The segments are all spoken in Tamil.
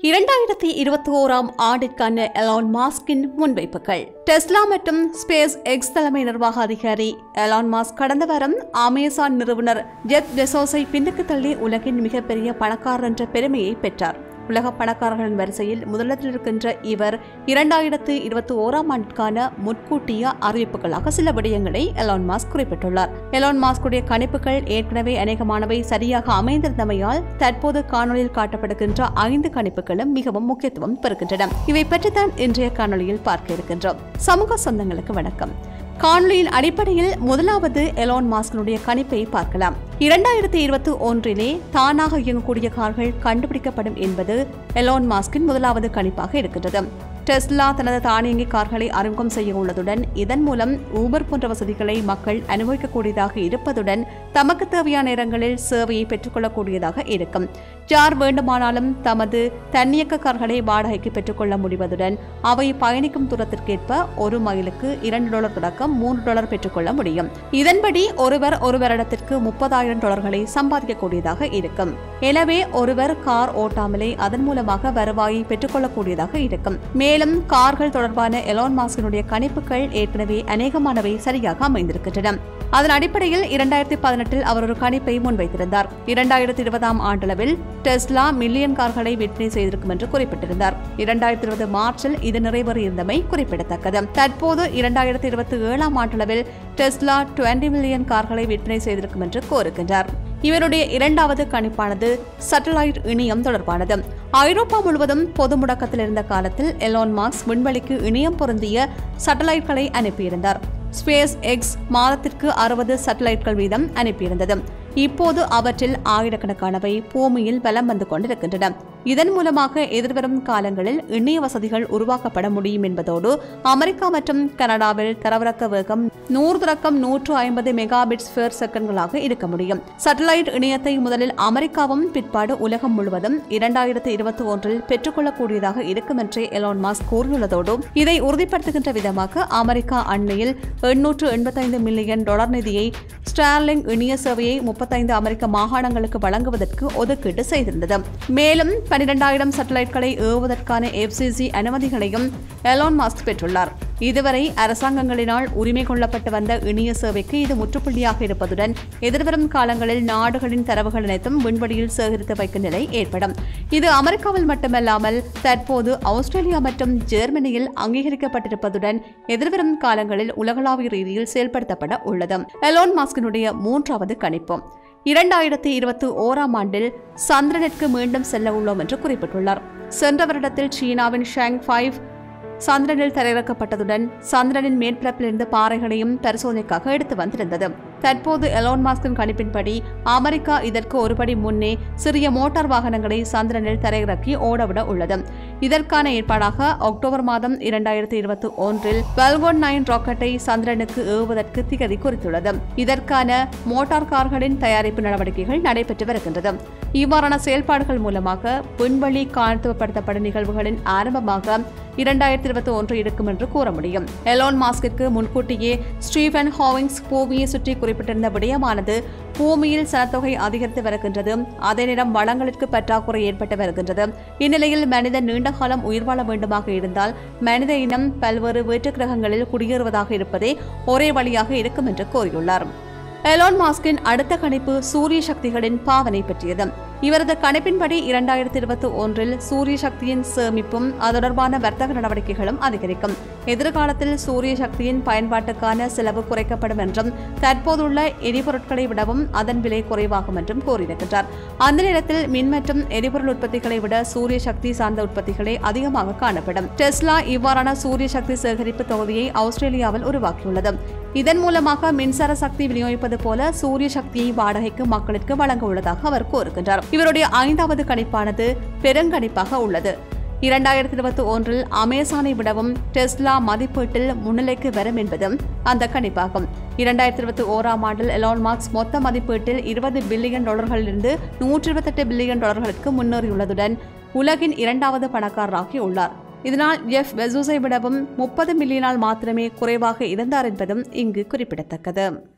இரண்டாயிரத்தி இருபத்தி ஓராம் ஆண்டிற்கான எலான் மாஸ்கின் முன்வைப்புகள் டெஸ்லா மற்றும் ஸ்பேஸ் எக்ஸ் தலைமை நிர்வாக அதிகாரி எலான் மாஸ்க் கடந்த வாரம் அமேசான் நிறுவனர் ஜெத் பெசோஸை பின்னுக்கு தள்ளி உலகின் மிகப்பெரிய பணக்காரர் என்ற பெருமையை பெற்றார் உலக பணக்காரர்களின் வரிசையில் முதலிடத்தில் இருக்கின்ற இவர் இரண்டாயிரத்து இருபத்தி ஓராம் ஆண்டிற்கான முன்கூட்டிய அறிவிப்புகளாக சில விடயங்களை எலான் மாஸ்க் குறிப்பிட்டுள்ளார் எலான் மாஸ்குடைய கணிப்புகள் ஏற்கனவே அநேகமானவை சரியாக அமைந்திருந்தமையால் தற்போது காணொலியில் காட்டப்படுகின்ற ஐந்து கணிப்புகளும் மிகவும் முக்கியத்துவம் பெறுகின்றன இவை பற்றித்தான் இன்றைய காணொலியில் பார்க்க இருக்கின்றோம் சமூக சொந்தங்களுக்கு வணக்கம் காணொலியின் அடிப்படையில் முதலாவது எலான் மாஸ்கனுடைய கணிப்பை பார்க்கலாம் இரண்டாயிரத்தி இருபத்தி ஒன்றிலே தானாக இயங்கக்கூடிய கார்கள் கண்டுபிடிக்கப்படும் என்பது எலான் மாஸ்கின் முதலாவது கணிப்பாக இருக்கின்றது டெஸ்லா தனது தானியங்கி கார்களை அறிமுகம் செய்ய உள்ளதுடன் இதன் மூலம் ஊபர் போன்ற வசதிகளை மக்கள் அனுபவிக்கக்கூடியதாக இருப்பதுடன் தமக்கு தேவையான நேரங்களில் சேவையை பெற்றுக்கொள்ளக்கூடியதாக இருக்கும் யார் வேண்டுமானாலும் தமது தன்னியக்க கார்களை வாடகைக்கு பெற்றுக்கொள்ள முடிவதுடன் அவை பயணிக்கும் தூரத்திற்கேற்ப ஒரு மைலுக்கு இரண்டு டாலர் தொடக்கம் மூன்று டாலர் பெற்றுக்கொள்ள முடியும் இதன்படி ஒருவர் ஒரு வருடத்திற்கு முப்பதாயிரம் டாலர்களை சம்பாதிக்கக்கூடியதாக இருக்கும் எனவே ஒருவர் கார் ஓட்டாமலே அதன் மூலமாக வருவாயை பெற்றுக்கொள்ளக்கூடியதாக இருக்கும் மேலும் கார்கள் தொடர்பான எலான் மாஸ்கினுடைய கணிப்புகள் ஏற்கனவே அநேகமானவை சரியாக அமைந்திருக்கின்றன அதன் அடிப்படையில் இரண்டாயிரத்தி பதினெட்டில் அவர் ஒரு கணிப்பை முன்வைத்திருந்தார் இரண்டாயிரத்தி இருபதாம் ஆண்டளவில் டெஸ்லா மில்லியன் கார்களை விற்பனை செய்திருக்கும் என்று குறிப்பிட்டிருந்தார் இரண்டாயிரத்தி இருபது மார்ச்சில் இது நிறைவேறியிருந்தமை குறிப்பிடத்தக்கது தற்போது இரண்டாயிரத்தி இருபத்தி ஏழாம் ஆண்டளவில் டெஸ்லா டுவெண்டி மில்லியன் கார்களை விற்பனை செய்திருக்கும் என்று கோருகின்றார் இவருடைய இரண்டாவது கணிப்பானது சட்டலைட் இணையம் தொடர்பானது ஐரோப்பா முழுவதும் பொது முடக்கத்தில் இருந்த காலத்தில் எலான் மார்க்ஸ் விண்வெளிக்கு இணையம் பொருந்திய சட்டலைட்களை அனுப்பியிருந்தார் ஸ்பேஸ் எக்ஸ் மாதத்திற்கு அறுபது சட்டலைட்கள் வீதம் அனுப்பியிருந்தது இப்போது அவற்றில் ஆயிரக்கணக்கானவை பூமியில் வலம் வந்து கொண்டிருக்கின்றன இதன் மூலமாக எதிர்வரும் காலங்களில் இணைய வசதிகள் உருவாக்கப்பட முடியும் என்பதோடு அமெரிக்கா மற்றும் கனடாவில் தரவிறக்க வேகம் நூறு தொடக்கம் நூற்று ஐம்பது மெகாபிட்ஸ் பெர் செகண்ட்களாக இருக்க முடியும் சட்டலைட் இணையத்தை முதலில் அமெரிக்காவும் பிற்பாடு உலகம் முழுவதும் இரண்டாயிரத்து இருபத்தி ஒன்றில் பெற்றுக்கொள்ளக்கூடியதாக இருக்கும் என்றே எலான் மாஸ்க் கூறியுள்ளதோடு இதை உறுதிப்படுத்துகின்ற விதமாக அமெரிக்கா அண்மையில் எண்ணூற்று எண்பத்தைந்து மில்லியன் டாலர் நிதியை ஸ்டார்லிங் இணைய சேவையை முப்பத்தைந்து அமெரிக்க மாகாணங்களுக்கு வழங்குவதற்கு ஒதுக்கீடு செய்திருந்தது மேலும் பனிரெண்டாயிரம் சேட்டலைட்களை ஏவுவதற்கான எஃப்சிசி அனுமதிகளையும் எலான் மாஸ்க் பெற்றுள்ளார் இதுவரை அரசாங்கங்களினால் உரிமை கொள்ளப்பட்டு வந்த இணைய சேவைக்கு இது முற்றுப்புள்ளியாக இருப்பதுடன் எதிர்வரும் காலங்களில் நாடுகளின் தரவுகள் அனைத்தும் விண்வெளியில் சேகரித்து வைக்கும் நிலை ஏற்படும் இது அமெரிக்காவில் மட்டுமல்லாமல் தற்போது ஆஸ்திரேலியா மற்றும் ஜெர்மனியில் அங்கீகரிக்கப்பட்டிருப்பதுடன் எதிர்வரும் காலங்களில் உலகளாவிய ரீதியில் செயல்படுத்தப்பட உள்ளது எலான் மாஸ்கினுடைய மூன்றாவது கணிப்பு இரண்டாயிரத்தி இருபத்தி ஓராம் ஆண்டில் சந்திரனிற்கு மீண்டும் செல்ல உள்ளோம் என்று குறிப்பிட்டுள்ளார் சென்ற வருடத்தில் சீனாவின் ஷாங் ஃபைவ் சந்திரனில் தரையிறக்கப்பட்டதுடன் சந்திரனின் மேற்பரப்பிலிருந்து பாறைகளையும் பரிசோதனைக்காக எடுத்து வந்திருந்தது தற்போது எலான் மாஸ்கின் கணிப்பின்படி அமெரிக்கா இதற்கு ஒருபடி முன்னே சிறிய மோட்டார் வாகனங்களை சந்திரனில் தரையிறக்கி ஓடவிட உள்ளது இதற்கான ஏற்பாடாக அக்டோபர் மாதம் இரண்டாயிரத்தி இருபத்தி ஒன்றில் வெல்கோன் நைன் ராக்கெட்டை சந்திரனுக்கு ஏவுவதற்கு திகதி குறித்துள்ளது இதற்கான மோட்டார் கார்களின் தயாரிப்பு நடவடிக்கைகள் நடைபெற்று வருகின்றது இவ்வாறான செயல்பாடுகள் மூலமாக விண்வெளி காணத்துவப்படுத்தப்படும் நிகழ்வுகளின் ஆரம்பமாக இரண்டாயிரத்தி இருபத்தி ஒன்று இருக்கும் என்று கூற முடியும் எலான் மாஸ்கிற்கு முன்கூட்டியே ஸ்டீவன் ஹாவிங்ஸ் பூமியை சுற்றி குறிப்பிட்டிருந்த விடயமானது பூமியில் சனத்தொகை அதிகரித்து வருகின்றது அதே நேரம் வளங்களுக்கு பற்றாக்குறை ஏற்பட்டு வருகின்றது இந்நிலையில் மனிதன் நீண்ட காலம் உயிர் வாழ வேண்டுமாக இருந்தால் மனித இனம் பல்வேறு வேற்று கிரகங்களில் குடியேறுவதாக இருப்பதே ஒரே வழியாக இருக்கும் என்று கூறியுள்ளார் எலான் மாஸ்கின் அடுத்த கணிப்பு சூரிய சக்திகளின் பாவனை பற்றியது இவரது கணிப்பின்படி இரண்டாயிரத்தி இருபத்தி ஒன்றில் சூரிய சக்தியின் சேமிப்பும் அது தொடர்பான வர்த்தக நடவடிக்கைகளும் அதிகரிக்கும் எதிர்காலத்தில் சூரிய சக்தியின் பயன்பாட்டுக்கான செலவு குறைக்கப்படும் என்றும் தற்போதுள்ள எரிபொருட்களை விடவும் அதன் விலை குறைவாகும் என்றும் கூறியிருக்கின்றார் அந்த நேரத்தில் மின் மற்றும் எரிபொருள் உற்பத்திகளை விட சூரிய சக்தி சார்ந்த உற்பத்திகளே அதிகமாக காணப்படும் டெஸ்லா இவ்வாறான சூரிய சக்தி சேகரிப்பு தொகுதியை ஆஸ்திரேலியாவில் உருவாக்கியுள்ளது இதன் மூலமாக மின்சார சக்தி விநியோகிப்பது போல சூரிய சக்தியை வாடகைக்கு மக்களுக்கு வழங்க உள்ளதாக அவர் கூறுகின்றார் இவருடைய ஐந்தாவது கணிப்பானது பெருங்கணிப்பாக உள்ளது இரண்டாயிரத்தி இருபத்தி ஒன்றில் அமேசானை விடவும் டெஸ்லா மதிப்பீட்டில் முன்னிலைக்கு வரும் என்பதும் அந்த கணிப்பாகும் இரண்டாயிரத்தி இருபத்தி ஓராம் ஆண்டில் எலான் மார்க்ஸ் மொத்த மதிப்பீட்டில் இருபது பில்லியன் டாலர்களிலிருந்து நூற்றி இருபத்தெட்டு பில்லியன் டாலர்களுக்கு முன்னேறியுள்ளதுடன் உலகின் இரண்டாவது பணக்காரராகி உள்ளார் இதனால் ஜெஃப் பெசூஸை விடவும் முப்பது மில்லியனால் மாத்திரமே குறைவாக இருந்தார் என்பதும் இங்கு குறிப்பிடத்தக்கது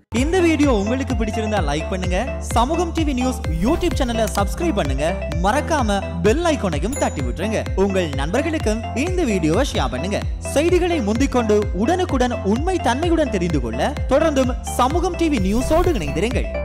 இந்த வீடியோ உங்களுக்கு பிடிச்சிருந்தா லைக் பண்ணுங்க சமூகம் டிவி நியூஸ் யூடியூப் சேனலை சப்ஸ்கிரைப் பண்ணுங்க மறக்காம பெல் ஐகானையும் தட்டி விட்டுருங்க உங்கள் நண்பர்களுக்கும் இந்த வீடியோவை ஷேர் பண்ணுங்க செய்திகளை முந்திக்கொண்டு உடனுக்குடன் உண்மை தன்மையுடன் தெரிந்து கொள்ள தொடர்ந்தும் சமூகம் டிவி நியூஸோடு இணைந்திருங்கள்